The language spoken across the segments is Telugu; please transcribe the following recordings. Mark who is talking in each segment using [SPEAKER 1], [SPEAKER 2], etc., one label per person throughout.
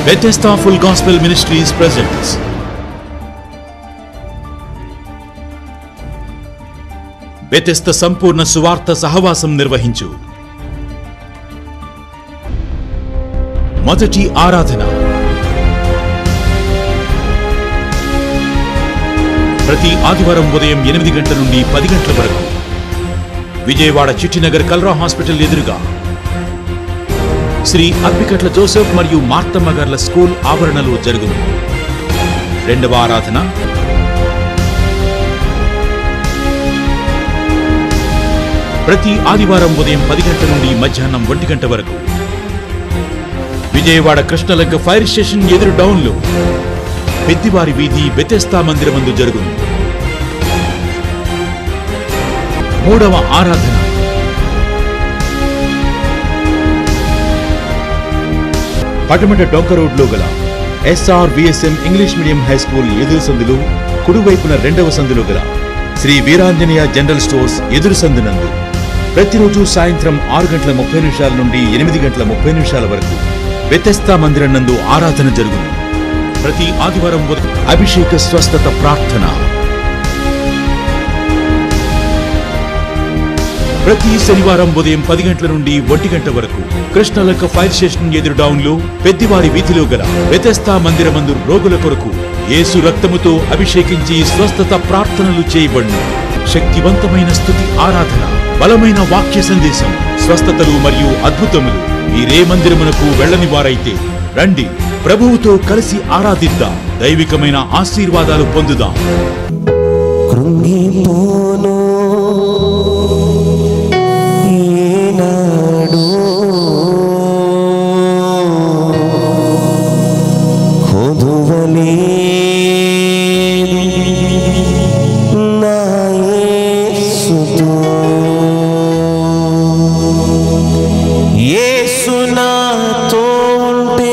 [SPEAKER 1] Bethesda Full Gospel Ministries presents Bethesda సంపూర్ణ సువార్త సహవాసం నిర్వహించు మొదటి ఆరాధన ప్రతి ఆదివారం ఉదయం ఎనిమిది గంటల నుండి పది గంటల వరకు విజయవాడ చిట్టినగర్ కల్రా హాస్పిటల్ ఎదురుగా శ్రీ అప్పికట్ల జోసెఫ్ మరియు మార్తమ్మ గార్ల స్కూల్ ఆవరణలో జరుగును రెండవ ఆరాధన ప్రతి ఆదివారం ఉదయం పది గంటల నుండి మధ్యాహ్నం ఒంటి గంట వరకు విజయవాడ కృష్ణలంక ఫైర్ స్టేషన్ ఎదురు డౌన్లో పెద్దివారి వీధి బెతెస్తా మందిరమందు జరుగును మూడవ ఆరాధన పటమట డొంక రోడ్లో గల SR VSM English medium high school ఎదురు సందులు కుడివైపున రెండవ సందులో గల శ్రీ వీరాంజనేయ జనరల్ స్టోర్స్ ఎదురు సందునందు ప్రతిరోజు సాయంత్రం ఆరు గంటల ముప్పై నిమిషాల నుండి ఎనిమిది గంటల ముప్పై నిమిషాల వరకు వ్యతస్థా మందిరం నందు ఆరాధన జరుగును ప్రతి ఆదివారం ఉదయం అభిషేక స్వస్థత ప్రార్థన ప్రతి శనివారం ఉదయం పది గంటల నుండి ఒంటి గంట వరకు కృష్ణలక్క ఫైర్ స్టేషన్ ఎదురు డౌన్లో పెద్దివారి వీధిలో గల వ్యతస్థా మందిరమందు రోగుల కొరకు యేసు రక్తముతో అభిషేకించి స్వస్థత ప్రార్థనలు చేయబడును శక్తివంతమైన స్థుతి ఆరాధన బలమైన వాక్య సందేశం స్వస్థతలు మరియు అద్భుతములు మీరే మందిరమునకు వెళ్ళని వారైతే రండి ప్రభువుతో కలిసి ఆరాధిద్దాం దైవికమైన ఆశీర్వాదాలు పొందుదాం
[SPEAKER 2] కృంగిపోను ఈనాడు కొదువలే నా యేసుతో యేసు నాతో ఉంటే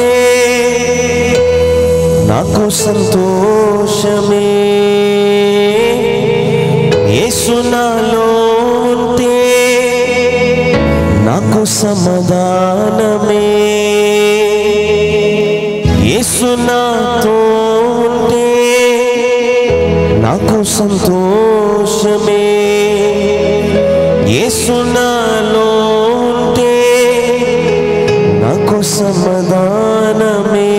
[SPEAKER 2] నాకు సంతోషమే యేసు నాలో ఉంటే నాకు సమాధానమే యేసు నాతో ఉంటే నాకు సంతోషమే యేసు నాలో ఉంటే నాకు సమాధానమే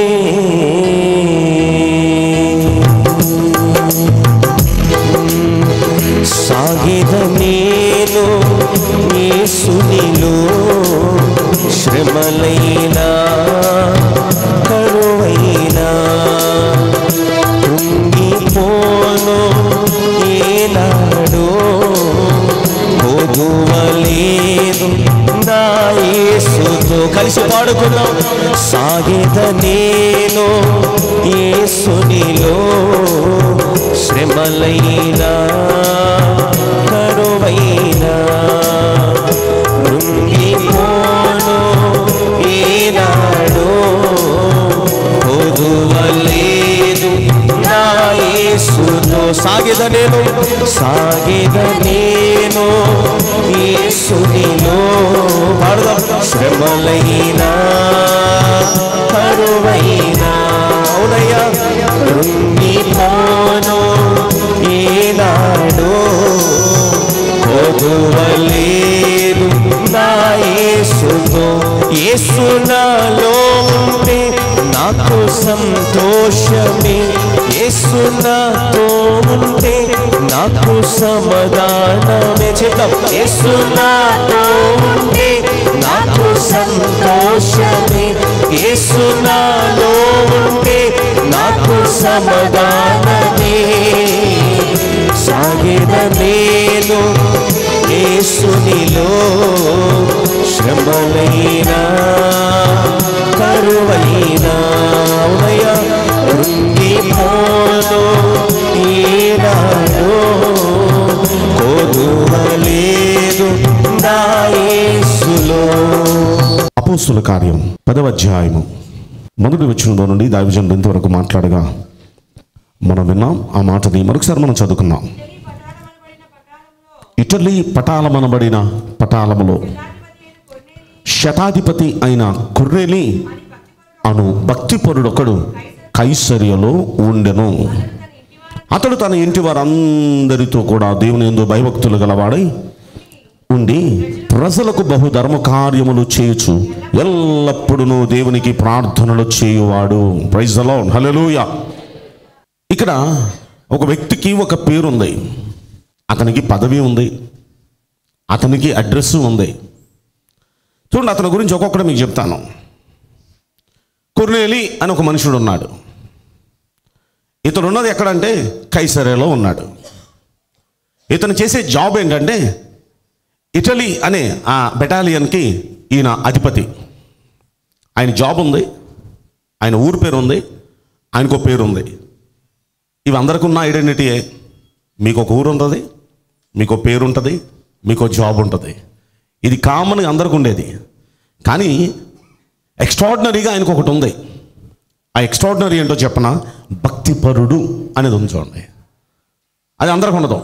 [SPEAKER 2] సాగిద నేను యేసునిలో శ్రమలైనా కరువైనా కృంగిపోను ఏనాడు పొదువలేదు నా యేసుతో కలిసి పాడుకుందాం సాగిద నేను యేసునిలో శ్రమలైనా కరువైనా కృంగిపోను ఏనాడు పొదువలేదు నా యేసుతో సాగిద నేను సాగిద నేను యేసునిలో పాడుదాం శ్రమలైనా కరువైనా అవునయ్యా కృంగిపోను ఏనాడు కొదువలేదు నా యేసుతో యేసు నాలో ఉంటే నాకు సంతోషమే యేసు నాతో ఉంటే నాకు సమాధానమే చెప్తాం యేసు నాతో ఉంటే నాకు సంతోషమే యేసు నాలో ఉంటే నాకు సమాధానమే సాగిన నేను యేసునిలో శ్రమలైనా కరువైనా ఉదయ కృంగిపోను ఈనాడు కొదువలేదు నా యేసులో
[SPEAKER 3] అపోస్తుల కార్యం పదవ అధ్యాయము మొదటి వచనంలో నుండి దైవజనుడు ఇంతవరకు మాట్లాడగా మనం విన్నాం ఆ మాటని మరొకసారి మనం చదువుకున్నాం ఇటలీ పటాలమనబడిన పటాలములో శతాధిపతి అయిన కుర్రేలి అను భక్తిపరుడు ఒకడు కైసర్యలో ఉండెను అతడు తన ఇంటి వారందరితో కూడా దేవుని ఎందు భయభక్తులు గలవాడై ఉండి ప్రజలకు బహు ధర్మ కార్యములు చేయుచు ఎల్లప్పుడూ దేవునికి ప్రార్థనలు చేయువాడు ప్రైజ్ అలో హల్లెలూయా ఇక్కడ ఒక వ్యక్తికి ఒక పేరు ఉంది అతనికి పదవి ఉంది అతనికి అడ్రస్ ఉంది చూడండి అతని గురించి ఒక్కొక్కటి మీకు చెప్తాను కొర్నేలి అని ఒక మనుషుడు ఉన్నాడు ఇతడు ఉన్నది ఎక్కడంటే కైసరేలో ఉన్నాడు ఇతను చేసే జాబ్ ఏంటంటే ఇటలీ అనే ఆ బెటాలియన్కి ఈయన అధిపతి ఆయన జాబ్ ఉంది ఆయన ఊరు పేరు ఉంది ఆయనకు పేరు ఉంది ఇవి అందరికి ఉన్న ఐడెంటిటీయే మీకు ఒక ఊరు ఉంటుంది మీకు ఒక పేరు ఉంటుంది మీకు ఒక జాబ్ ఉంటుంది ఇది కామన్గా అందరికి ఉండేది కానీ ఎక్స్ట్రాడినరీగా ఆయనకు ఒకటి ఉంది ఆ ఎక్స్ట్రాడినరీ ఏంటో చెప్పన భక్తిపరుడు అనేది ఉంది చూడండి అది అందరికి ఉండదు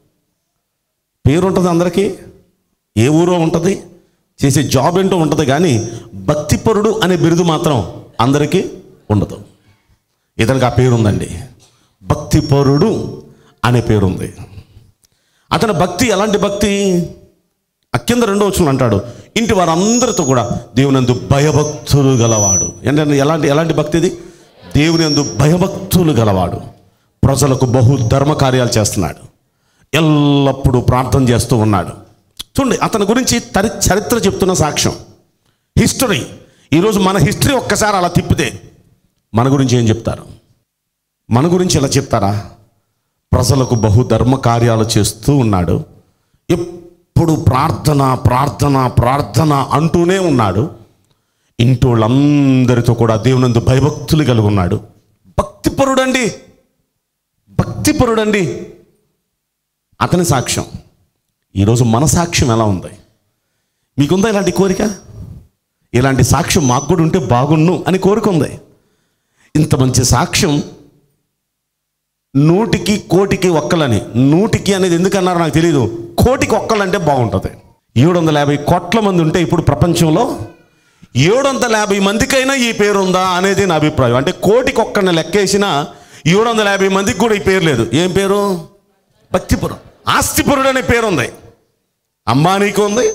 [SPEAKER 3] పేరు ఉంటుంది అందరికీ ఏ ఊరో ఉంటుంది చేసే జాబ్ ఏంటో ఉంటుంది కానీ భక్తిపరుడు అనే బిరుదు మాత్రం అందరికీ ఉండదు ఇతనికి ఆ పేరు ఉందండి భక్తిపరుడు అనే పేరు ఉంది అతని భక్తి ఎలాంటి భక్తి ఆ కింద రెండో వచ్చిన అంటాడు ఇంటి వారందరితో కూడా దేవుని అందు భయభక్తులు గలవాడు ఏంటంటే ఎలాంటి ఎలాంటి భక్తి ఇది దేవుని అందు భయభక్తులు గలవాడు ప్రజలకు బహు ధర్మ కార్యాలు చేస్తున్నాడు ఎల్లప్పుడూ ప్రార్థన చేస్తూ ఉన్నాడు చూడండి అతని గురించి తరి చరిత్ర చెప్తున్న సాక్ష్యం హిస్టరీ ఈరోజు మన హిస్టరీ ఒక్కసారి అలా తిప్పితే మన గురించి ఏం చెప్తారు మన గురించి ఎలా చెప్తారా ప్రజలకు బహు ధర్మ కార్యాలు చేస్తూ ఉన్నాడు ఎప్పుడు ప్రార్థన ప్రార్థన ప్రార్థన అంటూనే ఉన్నాడు ఇంటోళ్ళందరితో కూడా దేవునందు భయభక్తులు కలిగి ఉన్నాడు భక్తిపరుడండి భక్తిపరుడండి అతని సాక్ష్యం ఈరోజు మన సాక్ష్యం ఎలా ఉంది మీకుందా ఇలాంటి కోరిక ఇలాంటి సాక్ష్యం మాకు కూడా ఉంటే బాగున్ను అని కోరిక ఉంది ఇంత మంచి సాక్ష్యం నూటికి కోటికి ఒక్కలని నూటికి అనేది ఎందుకన్నారో నాకు తెలియదు కోటికి ఒక్కలంటే బాగుంటుంది ఏడు వందల యాభై కోట్ల మంది ఉంటే ఇప్పుడు ప్రపంచంలో ఏడు వందల యాభై మందికైనా ఈ పేరు ఉందా అనేది నా అభిప్రాయం అంటే కోటికి ఒక్కడిని లెక్కేసిన ఏడు వందల యాభై మందికి కూడా ఈ పేరు లేదు ఏం పేరు భక్తిపురం ఆస్తిపురుడు అనే పేరు ఉంది అంబానీకి ఉంది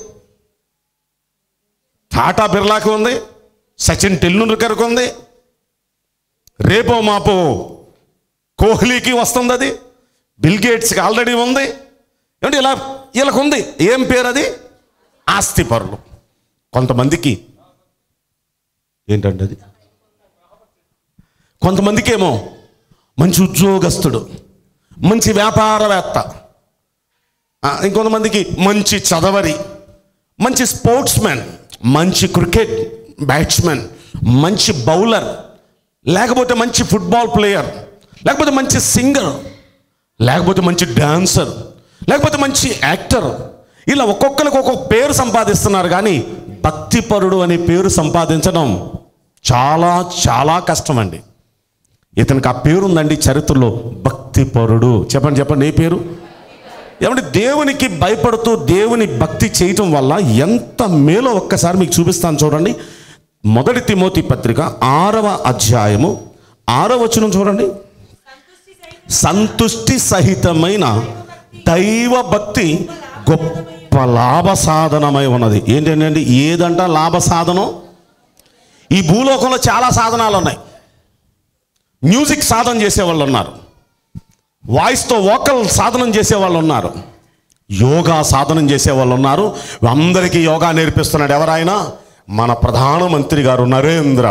[SPEAKER 3] టాటా బిర్లాకి ఉంది సచిన్ టెండూల్కర్కి ఉంది రేపో మాపో కోహ్లీకి వస్తుంది అది బిల్ గేట్స్కి ఆల్రెడీ ఉంది ఏమంటే ఇలా వీళ్ళకు ఉంది ఏం పేరు అది ఆస్తిపరులు కొంతమందికి ఏంటంటే అది కొంతమందికి ఏమో మంచి ఉద్యోగస్తుడు మంచి వ్యాపారవేత్త ఆ, ఇంకొంతమందికి మంచి చదవరి మంచి స్పోర్ట్స్ మ్యాన్ మంచి క్రికెట్ బ్యాట్స్మెన్ మంచి బౌలర్ లేకపోతే మంచి ఫుట్బాల్ ప్లేయర్ లేకపోతే మంచి సింగర్ లేకపోతే మంచి డాన్సర్ లేకపోతే మంచి యాక్టర్ ఇలా ఒక్కొక్కరికి ఒక్కొక్క పేరు సంపాదిస్తున్నారు కానీ భక్తిపరుడు అనే పేరు సంపాదించడం చాలా చాలా కష్టం అండి ఇతనికి ఆ పేరు ఉందండి చరిత్రలో భక్తిపరుడు చెప్పండి చెప్పండి ఏ పేరు ఏమంటే దేవునికి భయపడుతూ దేవుని భక్తి చేయటం వల్ల ఎంత మేలో ఒక్కసారి మీకు చూపిస్తాను చూడండి మొదటి తిమోతి పత్రిక ఆరవ అధ్యాయము ఆరవ వచనం చూడండి సంతుష్టి సహితమైన దైవ భక్తి గొప్ప లాభ సాధనమై ఉన్నది ఏంటంటే ఏదంట లాభ సాధనం ఈ భూలోకంలో చాలా సాధనాలు ఉన్నాయి మ్యూజిక్ సాధన చేసేవాళ్ళు ఉన్నారు వాయిస్తో వోకల్ సాధనం చేసేవాళ్ళు ఉన్నారు యోగా సాధనం చేసేవాళ్ళు ఉన్నారు అందరికీ యోగా నేర్పిస్తున్నాడు ఎవరైనా మన ప్రధానమంత్రి గారు నరేంద్ర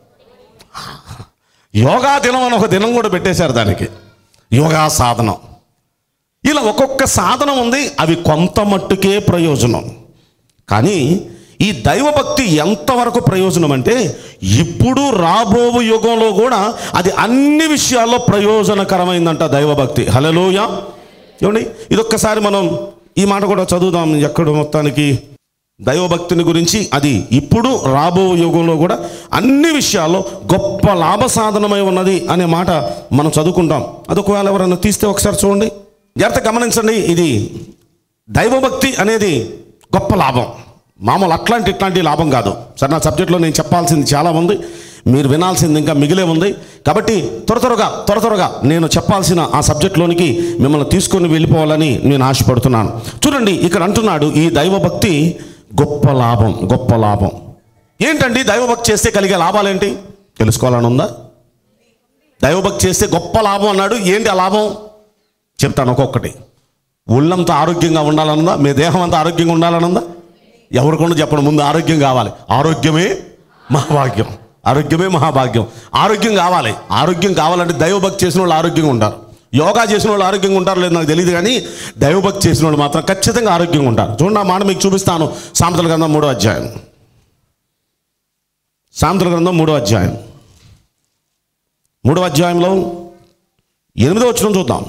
[SPEAKER 3] యోగా దినం అని ఒక దినం కూడా పెట్టేశారు దానికి యోగా సాధనం ఇలా ఒక్కొక్క సాధనం ఉంది అవి కొంత మట్టుకే ప్రయోజనం కానీ ఈ దైవభక్తి ఎంతవరకు ప్రయోజనం అంటే ఇప్పుడు రాబో యుగంలో కూడా అది అన్ని విషయాల్లో ప్రయోజనకరమైందంట దైవభక్తి హలోయ ఏమండి ఇదొక్కసారి మనం ఈ మాట కూడా చదువుదాం ఎక్కడ మొత్తానికి దైవభక్తిని గురించి అది ఇప్పుడు రాబో యుగంలో కూడా అన్ని విషయాల్లో గొప్ప లాభ సాధనమై ఉన్నది అనే మాట మనం చదువుకుంటాం అది ఒకవేళ ఎవరైనా తీస్తే ఒకసారి చూడండి జాగ్రత్త గమనించండి ఇది దైవభక్తి అనేది గొప్ప లాభం మామూలు అట్లాంటి ఇట్లాంటి లాభం కాదు సరే నా సబ్జెక్ట్లో నేను చెప్పాల్సింది చాలా ఉంది మీరు వినాల్సింది ఇంకా మిగిలే ఉంది కాబట్టి త్వర త్వరగా త్వర త్వరగా నేను చెప్పాల్సిన ఆ సబ్జెక్ట్లోనికి మిమ్మల్ని తీసుకొని వెళ్ళిపోవాలని నేను ఆశపడుతున్నాను చూడండి ఇక్కడ అంటున్నాడు ఈ దైవభక్తి గొప్ప లాభం గొప్ప లాభం ఏంటండి దైవభక్తి చేస్తే కలిగే లాభాలేంటి తెలుసుకోవాలని ఉందా దైవభక్తి చేస్తే గొప్ప లాభం అన్నాడు ఏంటి ఆ లాభం చెప్తాను ఒక్కొక్కటి ఒళ్ళంతా ఆరోగ్యంగా ఉండాలనుందా మీ దేహం అంతా ఆరోగ్యంగా ఉండాలనుందా ఎవరికొండ చెప్పడం ముందు ఆరోగ్యం కావాలి ఆరోగ్యమే మహాభాగ్యం ఆరోగ్యమే మహాభాగ్యం ఆరోగ్యం కావాలి ఆరోగ్యం కావాలంటే దైవభక్తి చేసిన వాళ్ళు ఆరోగ్యంగా ఉంటారు యోగా చేసిన వాళ్ళు ఆరోగ్యంగా ఉంటారు లేదు నాకు తెలియదు కానీ దైవభక్తి చేసిన వాళ్ళు మాత్రం ఖచ్చితంగా ఆరోగ్యంగా ఉంటారు చూడండి ఆ మాట మీకు చూపిస్తాను సాంతల గ్రంథం మూడో అధ్యాయం సాంతల గ్రంథం మూడో అధ్యాయం మూడో అధ్యాయంలో ఎనిమిదో వచ్చిన చూద్దాం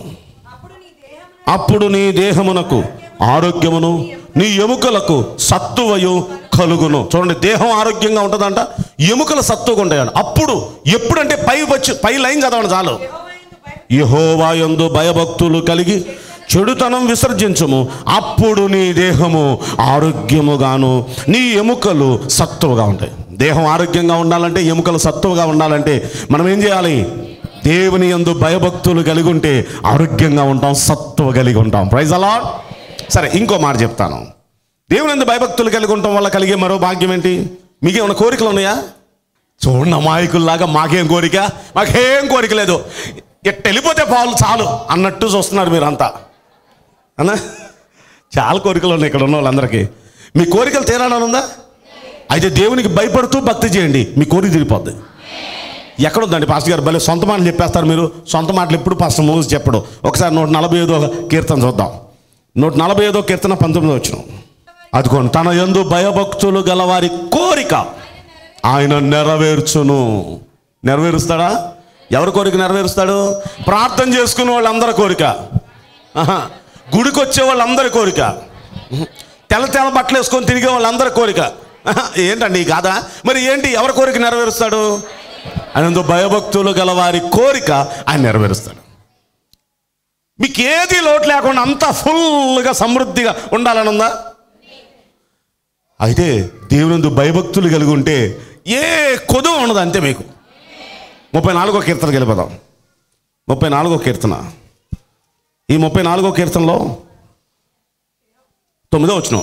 [SPEAKER 3] అప్పుడు నీ దేహమునకు ఆరోగ్యమును నీ ఎముకలకు సత్తువయు కలుగును చూడండి దేహం ఆరోగ్యంగా ఉంటుందంట ఎముకలు సత్తుగా ఉంటాయంట అప్పుడు ఎప్పుడంటే పై వచ్చి పై లైన్ చదవండి చాలు యహోవాయందు భయభక్తులు కలిగి చెడుతనం విసర్జించుము అప్పుడు నీ దేహము ఆరోగ్యముగాను నీ ఎముకలు సత్తువుగా ఉంటాయి దేహం ఆరోగ్యంగా ఉండాలంటే ఎముకలు సత్తువుగా ఉండాలంటే మనం ఏం చేయాలి దేవుని యందు భయభక్తులు కలిగి ఉంటే ఆరోగ్యంగా ఉంటాం సత్తువ కలిగి ఉంటాం ప్రైజ్ అలా సరే ఇంకో మాట చెప్తాను దేవుని యందు భయభక్తులు కలిగి ఉండటం వల్ల కలిగే మరో భాగ్యం ఏంటి మీకేమైనా కోరికలు ఉన్నాయా చూడండి అమాయకుల్లాగా మాకేం కోరిక మాకేం కోరిక లేదు ఎట్ట వెళ్ళిపోతే పాలు చాలు అన్నట్టు చూస్తున్నారు మీరంతా అన్నా చాలా కోరికలు ఉన్నాయి ఇక్కడ ఉన్న వాళ్ళందరికీ మీ కోరికలు తీరాలని ఉందా అయితే దేవునికి భయపడుతూ భక్తి చేయండి మీ కోరిక తీరిపోద్ది ఎక్కడుందండి పాస్టర్ గారు భలే సొంత మాటలు చెప్పేస్తారు మీరు సొంత మాటలు ఎప్పుడు పాస్టర్ మోసి చెప్పడు ఒకసారి నూట నలభై ఐదో కీర్తన చూద్దాం నూట నలభై ఐదో కీర్తన పంతొమ్మిది వచ్చిన అదిగోండి తన యందు భయభక్తులు గలవారి కోరిక ఆయన నెరవేర్చును నెరవేరుస్తాడా ఎవరి కోరిక నెరవేరుస్తాడు ప్రార్థన చేసుకునే వాళ్ళందరి కోరిక ఆహా. గుడికి వచ్చే వాళ్ళందరి కోరిక తెల్ల తెల్ల బట్టలు వేసుకొని తిరిగే వాళ్ళందరి కోరిక ఆహా. ఏంటండి ఈ కాదా మరి ఏంటి ఎవరి కోరిక నెరవేరుస్తాడు ఆయనందు భయభక్తులు గల వారి కోరిక ఆయన నెరవేరుస్తాడు మీకు ఏది లోటు లేకుండా అంతా ఫుల్గా సమృద్ధిగా ఉండాలని ఉందా అయితే దేవునందు భయభక్తులు కలిగి ఉంటే ఏ కొదువ ఉండదు అంతే మీకు ముప్పై నాలుగో కీర్తనకి వెళ్ళిపోదాం ముప్పై నాలుగో కీర్తన ఈ ముప్పై నాలుగో కీర్తనలో తొమ్మిదో వచ్చిన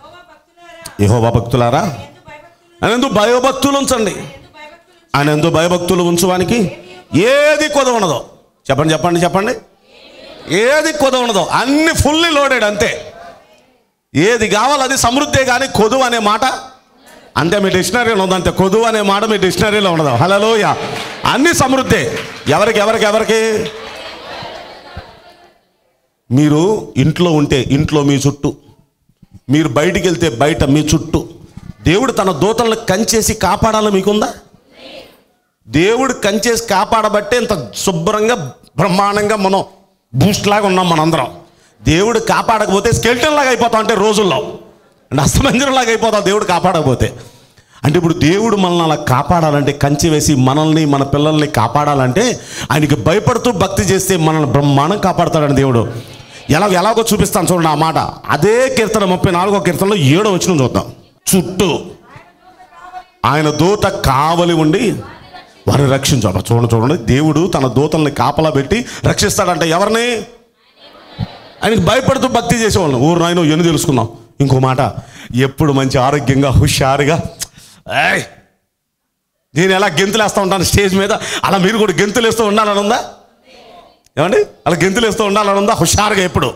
[SPEAKER 3] యహోవా భక్తులారా ఆయన ఎందు భయభక్తులు ఉంచండి ఆయన ఎందు భయభక్తులు ఉంచువానికి ఏది కొద ఉండదు చెప్పండి చెప్పండి చెప్పండి ఏది కొద ఉండదు అన్ని ఫుల్లీ లోడెడ్ అంతే ఏది కావాలి అది సమృద్ధే కానీ కొదువు అనే మాట అంతే మీ డిక్షనరీలో ఉంది అంతే కొదువు అనే మాట మీ డిక్షనరీలో ఉండదు హలోయ అన్ని సమృద్ధే ఎవరికి ఎవరికి ఎవరికి మీరు ఇంట్లో ఉంటే ఇంట్లో మీ చుట్టూ మీరు బయటికి వెళ్తే బయట మీ చుట్టూ దేవుడు తన దూతలను కంచేసి కాపాడాలని మీకుందా దేవుడు కంచేసి కాపాడబట్టే ఇంత శుభ్రంగా బ్రహ్మాండంగా మనం బూస్ట్ లాగా ఉన్నాం మనందరం దేవుడు కాపాడకపోతే స్కెల్టన్ లాగా అయిపోతాం అంటే రోజుల్లో అంటే అస్తమంజరం లాగా అయిపోతాం దేవుడు కాపాడకపోతే అంటే ఇప్పుడు దేవుడు మనల్ని అలా కాపాడాలంటే కంచి వేసి మనల్ని మన పిల్లల్ని కాపాడాలంటే ఆయనకి భయపడుతూ భక్తి చేస్తే మనల్ని బ్రహ్మాండం కాపాడతాడని దేవుడు ఎలా ఎలాగో చూపిస్తాను చూడండి ఆ మాట అదే కీర్తన ముప్పై నాలుగో కీర్తనలో ఏడో వచ్చిన చూద్దాం చుట్టూ ఆయన దూత కావలి ఉండి వారిని రక్షించాలి చూడండి చూడండి దేవుడు తన దూతల్ని కాపలా పెట్టి రక్షిస్తాడంట ఎవరిని ఆయనకి భయపడుతూ భక్తి చేసేవాళ్ళం ఊరు నాయన ఎన్ని తెలుసుకున్నాం ఇంకో మాట ఎప్పుడు మంచి ఆరోగ్యంగా హుషారుగా ఏయ్ నేను ఎలా గెంతులేస్తూ ఉంటాను స్టేజ్ మీద అలా మీరు కూడా గెంతులేస్తూ ఉండాలని ఉందా ఏమండి అలా గెంతులేస్తూ ఉండాలని ఉందా హుషారుగా ఎప్పుడు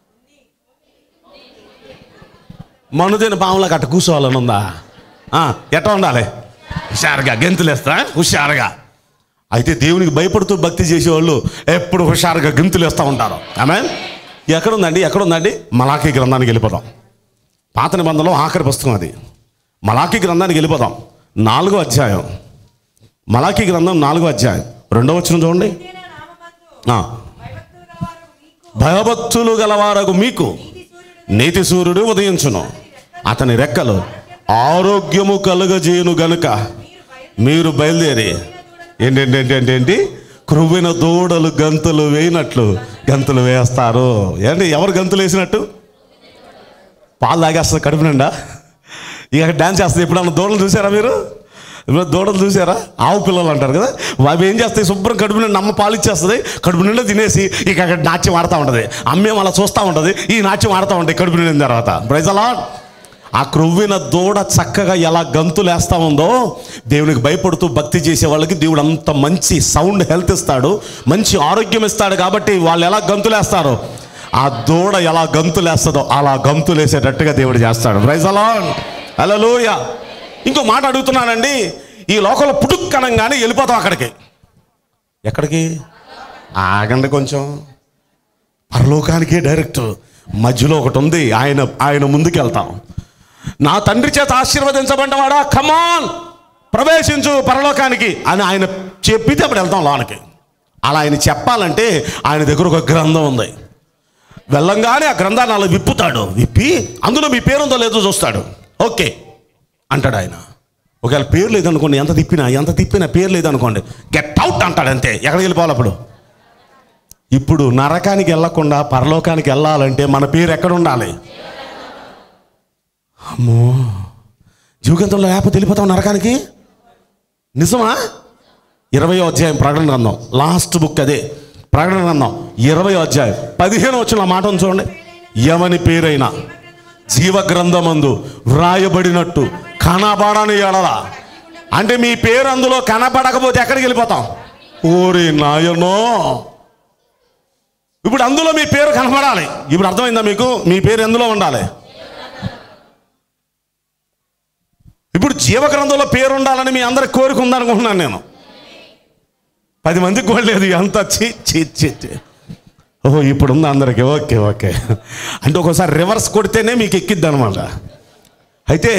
[SPEAKER 3] మనుదైన పాములకు అట్ట కూర్చోవాలని ఉందా ఆ, ఎట్లా ఉండాలి హుషారుగా గెంతులేస్తా హుషారుగా అయితే దేవునికి భయపడుతూ భక్తి చేసేవాళ్ళు ఎప్పుడు హుషారుగా గెంతులేస్తూ ఉంటారు ఆమె ఎక్కడుందండి ఎక్కడుందండి మలాఖీ గ్రంథానికి వెళ్ళిపోదాం పాత నిబంధనలో ఆఖరి పుస్తకం అది మలాఖీ గ్రంథానికి వెళ్ళిపోదాం నాలుగో అధ్యాయం మలాఖీ గ్రంథం నాలుగో అధ్యాయం రెండో వచ్చిన చూడండి ఆ. భయభక్తులు గలవారగు మీకు నీతి సూర్యుడు ఉదయించును అతని రెక్కలు ఆరోగ్యము కలుగజేయును గనుక మీరు బయలుదేరి ఏంటంటే ఏంటంటే ఏంటి క్రువ్విన దూడలు గంతులు వేయినట్లు గంతులు వేస్తారు ఏంటి ఎవరు గంతులు వేసినట్టు పాలు తాగేస్తుంది కడుపు నిండా ఇక డ్యాన్స్ చేస్తుంది ఎప్పుడన్నా దూడలు చూసారా మీరు ఇప్పుడు దూడలు చూసారా ఆవు పిల్లలు అంటారు కదా అవి ఏం చేస్తాయి శుభ్రం కడుపు నిండా అమ్మ పాలు ఇచ్చేస్తుంది కడుపు నిండా తినేసి ఇక అక్కడ నాట్యం ఆడుతూ ఉంటుంది అమ్మేం అలా చూస్తూ ఉంటుంది ఈ నాట్యం ఆడుతూ ఉంటాయి కడుపు నిండిన తర్వాత ప్రైజలా ఆ క్రొవ్విన దూడ చక్కగా ఎలా గంతులేస్తా ఉందో దేవునికి భయపడుతూ భక్తి చేసే వాళ్ళకి దేవుడు అంత మంచి సౌండ్ హెల్త్ ఇస్తాడు మంచి ఆరోగ్యం ఇస్తాడు కాబట్టి వాళ్ళు ఎలా గంతులేస్తారు ఆ దూడ ఎలా గంతులేస్తుందో అలా గంతులేసేటట్టుగా దేవుడు చేస్తాడు ప్రైజలా హల్లెలూయా ఇంకో మాట అడుగుతున్నానండి ఈ లోకంలో పుట్టుక్కనంగానే వెళ్ళిపోతాం అక్కడికి ఎక్కడికి ఆగండి కొంచెం పరలోకానికే డైరెక్ట్ మధ్యలో ఒకటి ఉంది ఆయన ఆయన ముందుకు వెళ్తాం నా తండ్రి చేత ఆశీర్వదించబడ్డవాడా కమాన్ ప్రవేశించు పరలోకానికి అని ఆయన చెప్పితే అప్పుడు వెళ్తాం లోనికి అలా ఆయన చెప్పాలంటే ఆయన దగ్గర ఒక గ్రంథం ఉంది వెళ్ళంగానే ఆ గ్రంథాన్ని అలా విప్పుతాడు విప్పి అందులో మీ పేరుందో లేదో చూస్తాడు ఓకే అంటాడు ఆయన ఒకవేళ పేరు లేదనుకోండి ఎంత తిప్పినా ఎంత తిప్పినా పేరు లేదనుకోండి గెట్ అవుట్ అంటాడు అంతే ఎక్కడికి వెళ్ళిపోవాలి అప్పుడు ఇప్పుడు నరకానికి వెళ్ళకుండా పరలోకానికి వెళ్ళాలంటే మన పేరు ఎక్కడ ఉండాలి అమ్మో జీవగంతంలో లేకపోతే వెళ్ళిపోతాం నరకానికి నిజమా ఇరవై అధ్యాయం ప్రకటన గ్రంథం లాస్ట్ బుక్ అదే ప్రకటన గ్రంథం ఇరవై అధ్యాయం పదిహేను వచ్చిన మాట ఉంది చూడండి ఎవని పేరైనా జీవ గ్రంథమందు వ్రాయబడినట్టు కనబడని ఎడల అంటే మీ పేరు అందులో కనబడకపోతే ఎక్కడికి వెళ్ళిపోతాం ఓరి నాయనో ఇప్పుడు అందులో మీ పేరు కనబడాలి ఇప్పుడు అర్థమైందా మీకు మీ పేరు ఎందులో ఉండాలి ఇప్పుడు జీవ గ్రంథంలో పేరు ఉండాలని మీ అందరికి కోరిక ఉందనుకుంటున్నాను నేను పది మందికి కూడా లేదు ఎంత చి చి చి చి. ఓహో ఇప్పుడు ఉంది అందరికి ఓకే ఓకే అంటే ఒక్కోసారి రివర్స్ కొడితేనే మీకు ఎక్కిద్ది అనమాట అయితే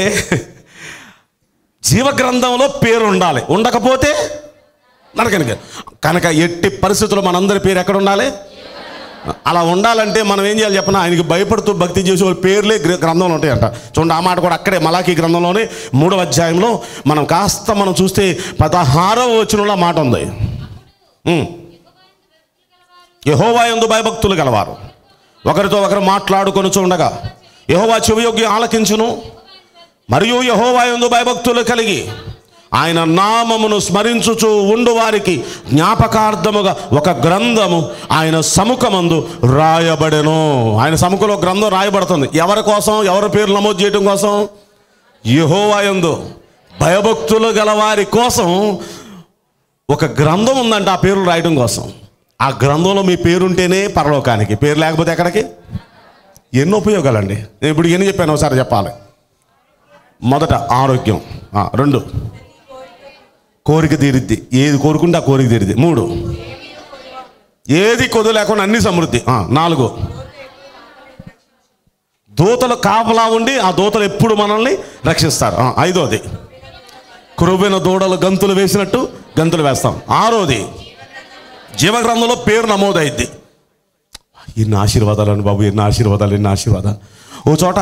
[SPEAKER 3] జీవ గ్రంథంలో పేరు ఉండాలి ఉండకపోతే నరకనికి కనుక ఎట్టి పరిస్థితుల్లో మనందరి పేరు ఎక్కడ ఉండాలి అలా ఉండాలంటే మనం ఏం చేయాలి చెప్పిన ఆయనకి భయపడుతూ భక్తి చేసే వాళ్ళ పేర్లే గ్ర- గ్రంథంలో ఉంటాయంట చూడండి ఆ మాట కూడా అక్కడే మలాఖీ గ్రంథంలోనే మూడవ అధ్యాయంలో మనం కాస్త మనం చూస్తే పదహారవ వచనంలో ఆ మాట ఉంది ఉమ్. యెహోవా యందు భయభక్తులు గలవారు ఒకరితో ఒకరు మాట్లాడుకొని చూడగా యెహోవా చెవియోగ్య ఆలకించును మరియు యెహోవా యందు భయభక్తులు కలిగి ఆయన నామమును స్మరించుచు ఉండు వారికి జ్ఞాపకార్థముగా ఒక గ్రంథము ఆయన సముఖమందు రాయబడెను ఆయన సముఖంలో గ్రంథం రాయబడుతుంది ఎవరి కోసం ఎవరి పేరు నమోదు చేయడం కోసం యెహోవాయందు భయభక్తులు గల వారి కోసం ఒక గ్రంథం ఉందంట ఆ పేర్లు రాయడం కోసం ఆ గ్రంథంలో మీ పేరుంటేనే పరలోకానికి పేరు లేకపోతే ఎక్కడికి ఎన్ని ఉపయోగాలండి నేను ఇప్పుడు ఎన్ని చెప్పాను ఒకసారి చెప్పాలి మొదట ఆరోగ్యం ఆ, రెండు కోరిక తీరిద్ది ఏది కోరుకుంటే ఆ కోరిక తీరిద్ది మూడు ఏది కొద్దు లేకుండా అన్ని సమృద్ధి ఆ, నాలుగు దూతలు కాపలా ఉండి ఆ దూతలు ఎప్పుడు మనల్ని రక్షిస్తారు ఆ, ఐదోది క్రొవ్విన దూడలు గంతులు వేసినట్టు గంతులు వేస్తాం ఆరోది జీవగ్రంథంలో పేరు నమోదైద్ది ఎన్ని ఆశీర్వాదాలు అని బాబు ఎన్ని ఆశీర్వాదాలు ఎన్ని ఆశీర్వాదాలు ఓ చోట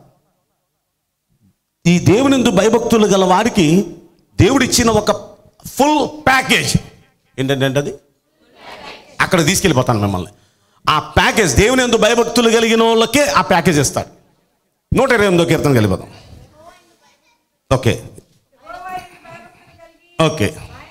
[SPEAKER 3] ఈ దేవుని యందు భయభక్తులు గల వారికి దేవుడు ఇచ్చిన ఒక ఫుల్ ప్యాకేజ్ ఏంటంటే అది అక్కడ తీసుకెళ్ళిపోతాను మిమ్మల్ని ఆ ప్యాకేజ్ దేవుని యందు భయభక్తులు కలిగిన వాళ్ళకే ఆ ప్యాకేజ్ ఇస్తాడు నూట ఇరవై ఎనిమిదో కీర్తనకి వెళ్ళిపోతాం ఓకే ఓకే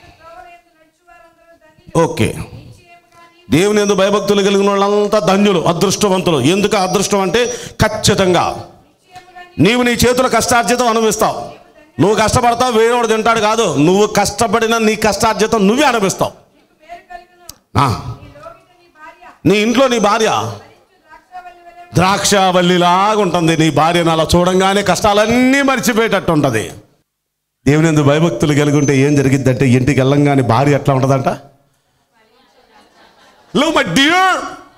[SPEAKER 3] ఓకే దేవుని ఎందు భయభక్తులు కలిగిన వాళ్ళంతా ధన్యులు అదృష్టవంతులు ఎందుకు అదృష్టం అంటే ఖచ్చితంగా నీవు నీ చేతుల కష్టార్జితం అనుభవిస్తావు నువ్వు కష్టపడతావు వేరేవాడు తింటాడు కాదు నువ్వు కష్టపడిన నీ కష్టార్జితం నువ్వే అనుభవిస్తావు ఆ. నీ ఇంట్లో నీ భార్య ద్రాక్షవల్లిలాగా ఉంటుంది నీ భార్యను అలా చూడంగానే కష్టాలన్నీ మర్చిపోయేటట్టు ఉంటుంది దేవుని ఎందు భయభక్తులు కలిగి ఉంటే ఏం జరిగిద్దంటే ఇంటికి వెళ్ళంగానే భార్య ఎట్లా ఉంటుందంట లో మై డియర్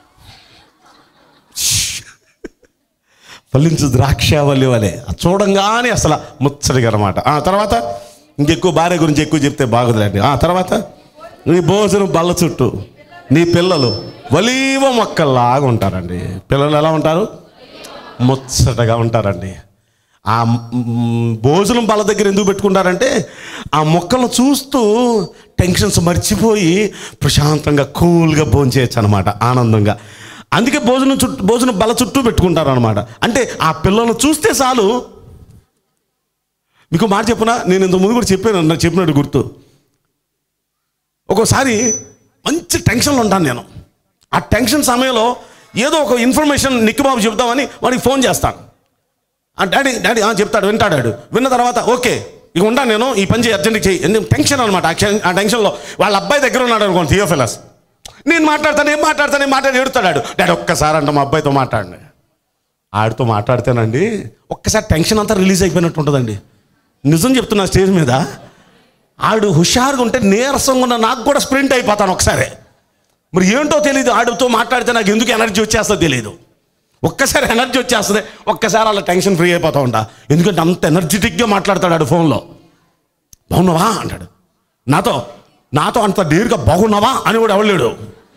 [SPEAKER 3] ఫలించు ద్రాక్షావల్లి వలె అది చూడంగానే అసలు ముచ్చటిగా అనమాట ఆ తర్వాత ఇంకెక్కువ భార్య గురించి ఎక్కువ చెప్తే బాగుందిలేండి ఆ తర్వాత నీ భోజనం బల్ల చుట్టూ నీ పిల్లలు వలీవ మొక్కల్లాగా ఉంటారండి పిల్లలు ఎలా ఉంటారు ముచ్చటగా ఉంటారండి ఆ మ్, భోజనం బల్ల దగ్గర ఎందుకు పెట్టుకుంటారంటే ఆ మొక్కలను చూస్తూ టెన్షన్స్ మర్చిపోయి ప్రశాంతంగా కూల్గా భోంచేయచ్చు అనమాట ఆనందంగా అందుకే భోజనం చుట్టూ భోజనం బల్ల చుట్టూ పెట్టుకుంటారు అనమాట అంటే ఆ పిల్లలను చూస్తే చాలు మీకు మాట చెప్పునా నేను ఇంత ముందు కూడా చెప్పాను నాకు చెప్పినట్టు గుర్తు ఒక్కోసారి మంచి టెన్షన్లో ఉంటాను నేను ఆ టెన్షన్ సమయంలో ఏదో ఒక ఇన్ఫర్మేషన్ నిక్కుబాబు చెప్తామని వాడికి ఫోన్ చేస్తాను ఆ డాడీ డాడీ ఆ, చెప్తాడు వింటాడు వాడు. విన్న తర్వాత ఓకే ఇక ఉంటాను నేను ఈ పని చేయి అర్జెంట్గా చేయి ఎందుకు టెన్షన్ అనమాట ఆ టెన్షన్లో వాళ్ళ అబ్బాయి దగ్గర ఉన్నాడు అనుకోండి థియోఫిలస్ నేను మాట్లాడతాను ఏం మాట్లాడతాను ఏం మాట్లాడి ఎడుతాడు డాడీ ఒక్కసారి అంట మా అబ్బాయితో మాట్లాడండి ఆడితో మాట్లాడితేనండి ఒక్కసారి టెన్షన్ అంతా రిలీజ్ అయిపోయినట్టు ఉంటుందండి నిజం చెప్తున్నా స్టేజ్ మీద ఆడు హుషారుగా ఉంటే నీరసంగా ఉన్న నాకు కూడా స్ప్రింట్ అయిపోతాను ఒకసారి మరి ఏంటో తెలియదు ఆడితో మాట్లాడితే నాకు ఎందుకు ఎనర్జీ వచ్చేస్తుందో తెలియదు ఒక్కసారి ఎనర్జీ వచ్చేస్తుంది ఒక్కసారి అలా టెన్షన్ ఫ్రీ అయిపోతా ఉంటా ఎందుకంటే అంత ఎనర్జెటిక్గా మాట్లాడతాడు ఆడు ఫోన్లో బాగున్నావా అంటాడు నాతో నాతో అంత డేరుగా బాగున్నావా అని కూడా ఎవడలేడు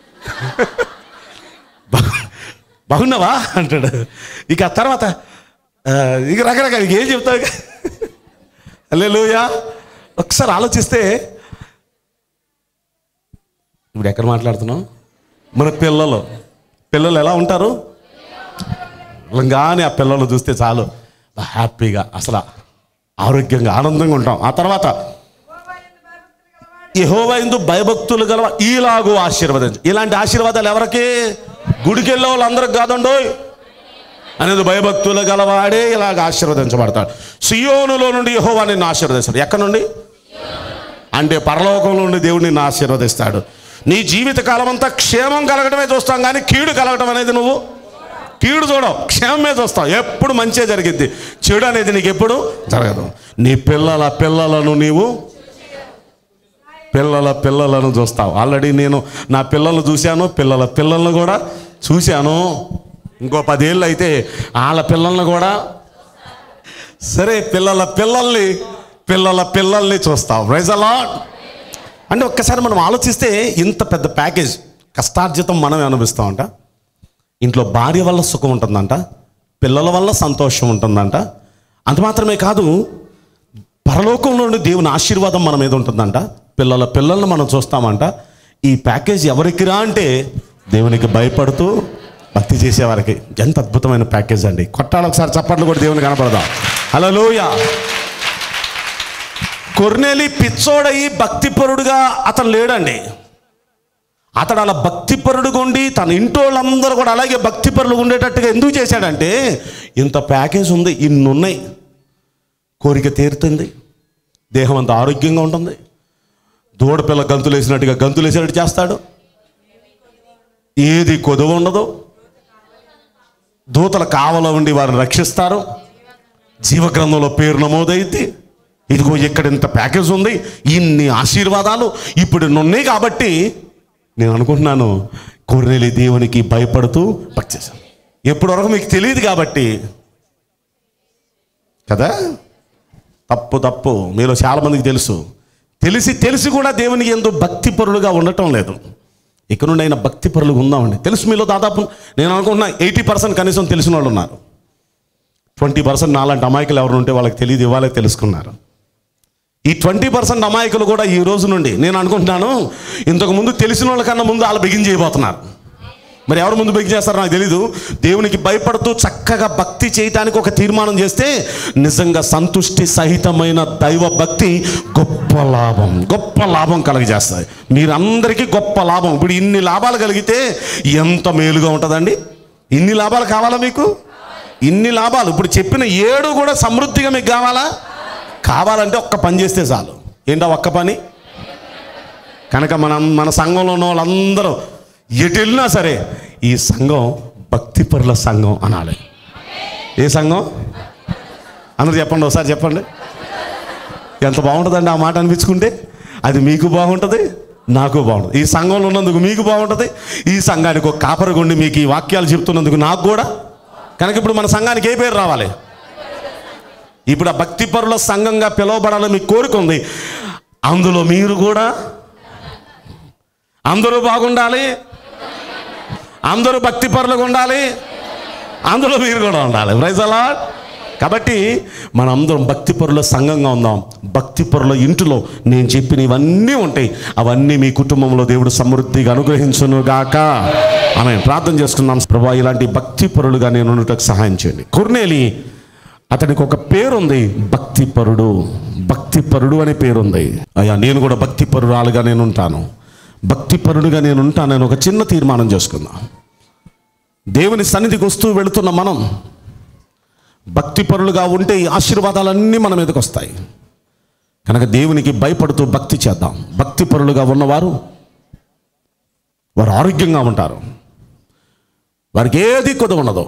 [SPEAKER 3] బాగు- బాగున్నావా అంటాడు ఇక ఆ తర్వాత ఆ, ఇక రకరకాల ఇక ఏం చెప్తావు ఇక అల్లెలుయా ఒకసారి ఆలోచిస్తే ఇప్పుడు ఎక్కడ మాట్లాడుతున్నాం మన పిల్లలు పిల్లలు ఎలా ఉంటారు కానీ ఆ పిల్లలు చూస్తే చాలు హ్యాపీగా అసలు ఆరోగ్యంగా ఆనందంగా ఉంటాం ఆ తర్వాత యెహోవా యందు భయభక్తులు గల ఈలాగు ఆశీర్వదించు ఇలాంటి ఆశీర్వాదాలు ఎవరికి గుడికి వెళ్ళే వాళ్ళందరికి కాదండోయ్ అనేది భయభక్తులు గలవాడే ఇలాగ ఆశీర్వదించబడతాడు సియోనులో నుండి యెహోవా నిన్ను ఆశీర్వదిస్తాడు ఎక్కడ నుండి అంటే పరలోకంలో నుండి దేవుడు నిన్ను ఆశీర్వదిస్తాడు నీ జీవిత కాలం అంతా క్షేమం కలగడమే చూస్తాం కానీ కీడు కలగడం అనేది నువ్వు కీడు చూడవు క్షేమమే చూస్తావు ఎప్పుడు మంచే జరిగిద్ది చెడు అనేది నీకు ఎప్పుడు జరగదు నీ పిల్లల పిల్లలను నీవు పిల్లల పిల్లలను చూస్తావు ఆల్రెడీ నేను నా పిల్లలను చూశాను పిల్లల పిల్లలను కూడా చూశాను ఇంకో పదేళ్ళు అయితే వాళ్ళ పిల్లల్ని కూడా సరే పిల్లల పిల్లల్ని పిల్లల పిల్లల్ని చూస్తావు రైజ్ అలాట్ అంటే ఒక్కసారి మనం ఆలోచిస్తే ఇంత పెద్ద ప్యాకేజ్ కష్టార్జితం మనమే అనిపిస్తామంట ఇంట్లో భార్య వల్ల సుఖం ఉంటుందంట పిల్లల వల్ల సంతోషం ఉంటుందంట అంత మాత్రమే కాదు పరలోకంలో నుండి దేవుని ఆశీర్వాదం మన మీద ఉంటుందంట పిల్లల పిల్లల్ని మనం చూస్తామంట ఈ ప్యాకేజ్ ఎవరికిరా అంటే దేవునికి భయపడుతూ భక్తి చేసేవారికి ఎంత అద్భుతమైన ప్యాకేజ్ అండి కొట్టాలి ఒకసారి చప్పట్లు కూడా దేవుని కనపడదాం హలోయ కొర్నేలి పిచ్చోడయి భక్తిపరుడుగా అతను లేడండి అతడు అలా భక్తిపరుడుగా ఉండి తన ఇంటి వాళ్ళందరూ కూడా అలాగే భక్తిపరులు ఉండేటట్టుగా ఎందుకు చేశాడంటే ఇంత ప్యాకేజ్ ఉంది ఇన్ని ఉన్నాయి కోరిక తీరుతుంది దేహం అంత ఆరోగ్యంగా ఉంటుంది దూడపిల్ల గంతులు వేసినట్టుగా గంతులు వేసినట్టు చేస్తాడు ఏది కొదువ ఉండదు దూతల కావల ఉండి వారిని రక్షిస్తారు జీవగ్రంథంలో పేరు నమోదైంది ఇదిగో ఇక్కడ ఇంత ప్యాకేజ్ ఉంది ఇన్ని ఆశీర్వాదాలు ఇప్పుడు ఉన్నాయి కాబట్టి నేను అనుకుంటున్నాను కొర్రెలి దేవునికి భయపడుతూ భక్తి చేశాను ఎప్పటి వరకు మీకు తెలియదు కాబట్టి కదా తప్పు తప్పు మీలో చాలా మందికి తెలుసు తెలిసి తెలిసి కూడా దేవునికి ఎంతో భక్తి పరులుగా ఉండటం లేదు ఇక నుండి అయినా భక్తి పరులుగా ఉందామండి తెలుసు మీలో దాదాపు నేను అనుకుంటున్నా ఎయిటీ పర్సెంట్ కనీసం తెలిసిన వాళ్ళు ఉన్నారు ట్వంటీ పర్సెంట్ నాలాంటి అమాయకులు ఎవరు ఉంటే వాళ్ళకి తెలియదు ఇవ్వాలే తెలుసుకున్నారు ఈ ట్వంటీ పర్సెంట్ అమాయకులు కూడా ఈ రోజు నుండి నేను అనుకుంటున్నాను ఇంతకు ముందు తెలిసిన వాళ్ళకన్నా ముందు వాళ్ళు బిగిన్ చేయబోతున్నారు మరి ఎవరు ముందు బిగిన్ చేస్తారో నాకు తెలీదు దేవునికి భయపడుతూ చక్కగా భక్తి చేయటానికి ఒక తీర్మానం చేస్తే నిజంగా సంతుష్టి సహితమైన దైవ భక్తి గొప్ప లాభం గొప్ప లాభం కలగజేస్తుంది మీరందరికీ గొప్ప లాభం ఇప్పుడు ఇన్ని లాభాలు కలిగితే ఎంత మేలుగా ఉంటుందండి ఇన్ని లాభాలు కావాలా మీకు ఇన్ని లాభాలు ఇప్పుడు చెప్పిన ఏడు కూడా సమృద్ధిగా మీకు కావాలా కావాలంటే ఒక్క పని చేస్తే చాలు ఏంటా ఒక్క పని కనుక మనం మన సంఘంలో ఉన్న వాళ్ళందరూ ఎటు వెళ్ళినా సరే ఈ సంఘం భక్తిపరుల సంఘం అనాలి ఏ సంఘం అందరు చెప్పండి ఒకసారి చెప్పండి ఎంత బాగుంటుందండి ఆ మాట అనిపించుకుంటే అది మీకు బాగుంటుంది నాకు బాగుంటుంది ఈ సంఘంలో ఉన్నందుకు మీకు బాగుంటుంది ఈ సంఘానికి ఒక కాపరగుండి మీకు ఈ వాక్యాలు చెప్తున్నందుకు నాకు కూడా కనుక ఇప్పుడు మన సంఘానికి ఏ పేరు రావాలి ఇప్పుడు ఆ భక్తిపరుల సంఘంగా పిలువబడాలని మీకు కోరిక ఉంది అందులో మీరు కూడా అందరూ బాగుండాలి అందరూ భక్తిపరులుగా ఉండాలి అందులో మీరు కూడా ఉండాలి ప్రైజ్ అలా కాబట్టి మనందరం భక్తిపరుల సంఘంగా ఉందాం భక్తిపరుల ఇంటిలో నేను చెప్పిన ఇవన్నీ ఉంటాయి అవన్నీ మీ కుటుంబంలో దేవుడు సమృద్ధిగా అనుగ్రహించును గాక ఆమె ప్రార్థన చేసుకుందాం ప్రభా ఇలాంటి భక్తిపరులుగా నేను ఉండటకు సహాయం చేయండి కొర్నేలి అతనికి ఒక పేరుంది భక్తిపరుడు భక్తిపరుడు అనే పేరుంది అయ్యా నేను కూడా భక్తిపరురాలుగా నేను ఉంటాను భక్తిపరుడుగా నేను ఉంటానని ఒక చిన్న తీర్మానం చేసుకుందాం దేవుని సన్నిధికి వస్తూ వెళుతున్న మనం భక్తిపరులుగా ఉంటే ఈ ఆశీర్వాదాలన్నీ మన మీదకి వస్తాయి కనుక దేవునికి భయపడుతూ భక్తి చేద్దాం భక్తిపరులుగా ఉన్నవారు వారు ఆరోగ్యంగా ఉంటారు వారికి ఏది కొద ఉండదు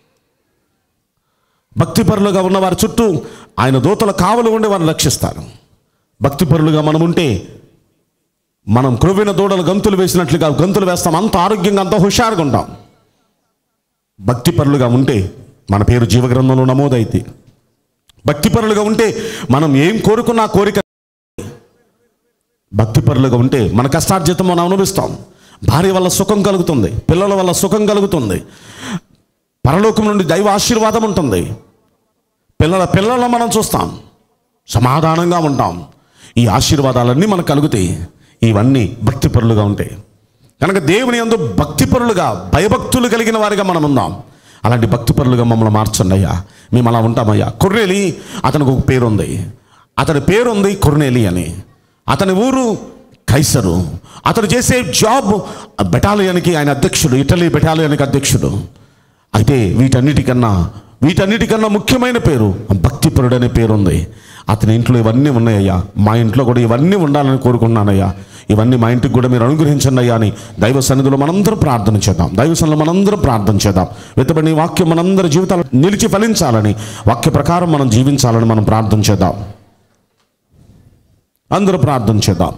[SPEAKER 3] భక్తిపరులుగా ఉన్న వారి చుట్టూ ఆయన దూతల కావలు ఉండి వారిని రక్షిస్తారు భక్తిపరులుగా మనం ఉంటే మనం క్రొవ్విన దూడలు గంతులు వేసినట్లుగా గంతులు వేస్తాం అంత ఆరోగ్యంగా అంత హుషారుగా ఉంటాం భక్తిపరులుగా ఉంటే మన పేరు జీవగ్రంథంలో నమోదైతే భక్తిపరులుగా ఉంటే మనం ఏం కోరుకున్నా కోరిక భక్తిపరులుగా ఉంటే మన కష్టార్జితం మనం అనుభవిస్తాం భార్య వల్ల సుఖం కలుగుతుంది పిల్లల వల్ల సుఖం కలుగుతుంది పరలోకం నుండి దైవ ఆశీర్వాదం ఉంటుంది పిల్లల పిల్లల మనం చూస్తాం సమాధానంగా ఉంటాం ఈ ఆశీర్వాదాలన్నీ మనకు కలుగుతాయి ఇవన్నీ భక్తిపరులుగా ఉంటాయి కనుక దేవుని యందు భక్తిపరులుగా భయభక్తులు కలిగిన వారిగా మనం ఉందాం అలాంటి భక్తిపరులుగా మమ్మల్ని మార్చండి అయ్యా మేము అలా ఉంటామయ్యా కొర్నేలి అతనికి ఒక పేరు ఉంది అతని పేరు ఉంది కొర్నేలి అని అతని ఊరు కైసరు అతను చేసే జాబ్ బెటాలియన్కి ఆయన అధ్యక్షుడు ఇటలీ బెటాలియన్కి అధ్యక్షుడు అయితే వీటన్నిటికన్నా వీటన్నిటికన్నా ముఖ్యమైన పేరు భక్తిపరుడు అనే పేరు ఉంది అతని ఇంట్లో ఇవన్నీ ఉన్నాయ్యా మా ఇంట్లో కూడా ఇవన్నీ ఉండాలని కోరుకున్నానయ్యా ఇవన్నీ మా ఇంటికి కూడా మీరు అనుగ్రహించండి అయ్యా అని దైవ సన్నిధిలో మనందరం ప్రార్థన చేద్దాం దైవ సన్నిధిలో మనందరం ప్రార్థన చేద్దాం వెతబడి ఈ వాక్యం మనందరి జీవితాలు నిలిచి ఫలించాలని వాక్య ప్రకారం మనం జీవించాలని మనం ప్రార్థన చేద్దాం అందరూ ప్రార్థన చేద్దాం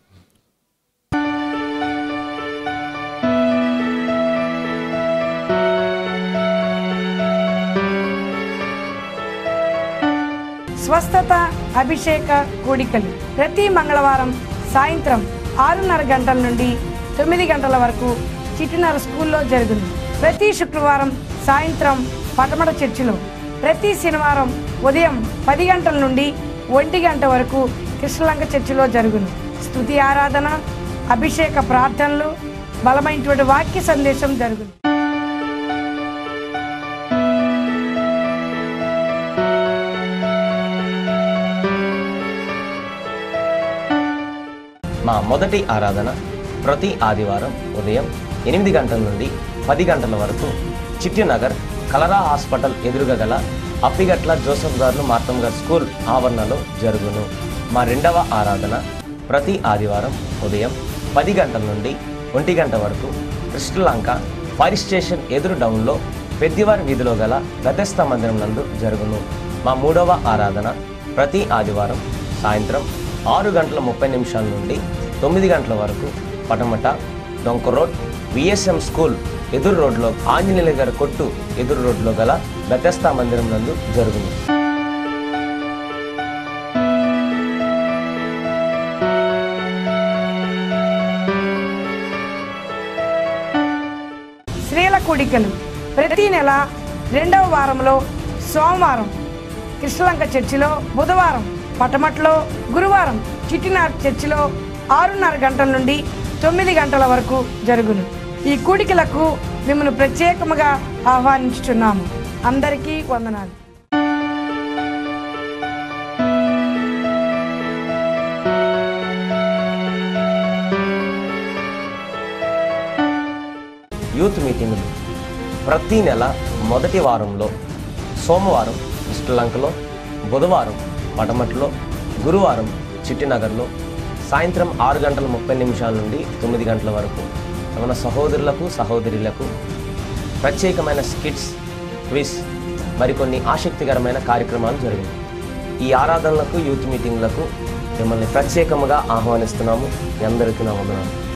[SPEAKER 4] స్వస్థత అభిషేక కూడికలు ప్రతి మంగళవారం సాయంత్రం ఆరున్నర గంటల నుండి తొమ్మిది గంటల వరకు చిటినర స్కూల్లో జరుగును ప్రతి శుక్రవారం సాయంత్రం పటమట చర్చిలో ప్రతి శనివారం ఉదయం పది గంటల నుండి ఒంటి గంట వరకు కృష్ణలంక చర్చిలో జరుగును స్తుతి ఆరాధన అభిషేక ప్రార్థనలు బలమైనటువంటి వాక్య సందేశం జరుగును
[SPEAKER 5] మా మొదటి ఆరాధన ప్రతి ఆదివారం ఉదయం ఎనిమిది గంటల నుండి పది గంటల వరకు చిట్టినగర్ కలరా హాస్పిటల్ ఎదురుగా గల అప్పిగట్ల జోసఫ్ గారు మార్తం గారు స్కూల్ ఆవరణలో జరుగును మా రెండవ ఆరాధన ప్రతి ఆదివారం ఉదయం పది గంటల నుండి ఒంటి గంట వరకు కృష్ణలంక ఫైర్ స్టేషన్ ఎదురు డౌన్లో పెద్దివారి వీధిలో గల గతస్థ మందిరం నందు జరుగును మా మూడవ ఆరాధన ప్రతి ఆదివారం సాయంత్రం ఆరు గంటల ముప్పై నిమిషాల నుండి తొమ్మిది గంటల వరకు పటమట డొంక రోడ్ విఎస్ఎం స్కూల్ ఎదురు రోడ్లో ఆంజనేయుల గారి కొట్టు ఎదురు రోడ్లో గల బెతస్తా మందిరం నందు జరుగును
[SPEAKER 4] స్త్రీల కూడికలు ప్రతి నెల రెండవ వారంలో సోమవారం కృష్ణలంక చర్చిలో బుధవారం పటమట్లో గురువారం చిట్టినార్ చర్చిలో ఆరున్నర గంటల నుండి తొమ్మిది గంటల వరకు జరుగును ఈ కూడికలకు మిమ్మల్ని ప్రత్యేకముగా ఆహ్వానించుచున్నాము అందరికీ వందనాలు
[SPEAKER 5] యూత్ మీటింగులు ప్రతి నెల మొదటి వారంలో సోమవారం శ్రీలంకలో బుధవారం పటమట్లో గురువారం చిట్టినగర్లో సాయంత్రం ఆరు గంటల ముప్పై నిమిషాల నుండి తొమ్మిది గంటల వరకు మన సహోదరులకు సహోదరులకు ప్రత్యేకమైన స్కిట్స్ క్విజ్ మరికొన్ని ఆసక్తికరమైన కార్యక్రమాలు జరిగాయి ఈ ఆరాధనలకు యూత్ మీటింగ్లకు మిమ్మల్ని ప్రత్యేకముగా ఆహ్వానిస్తున్నాము మీ అందరికీ నా వందనాలు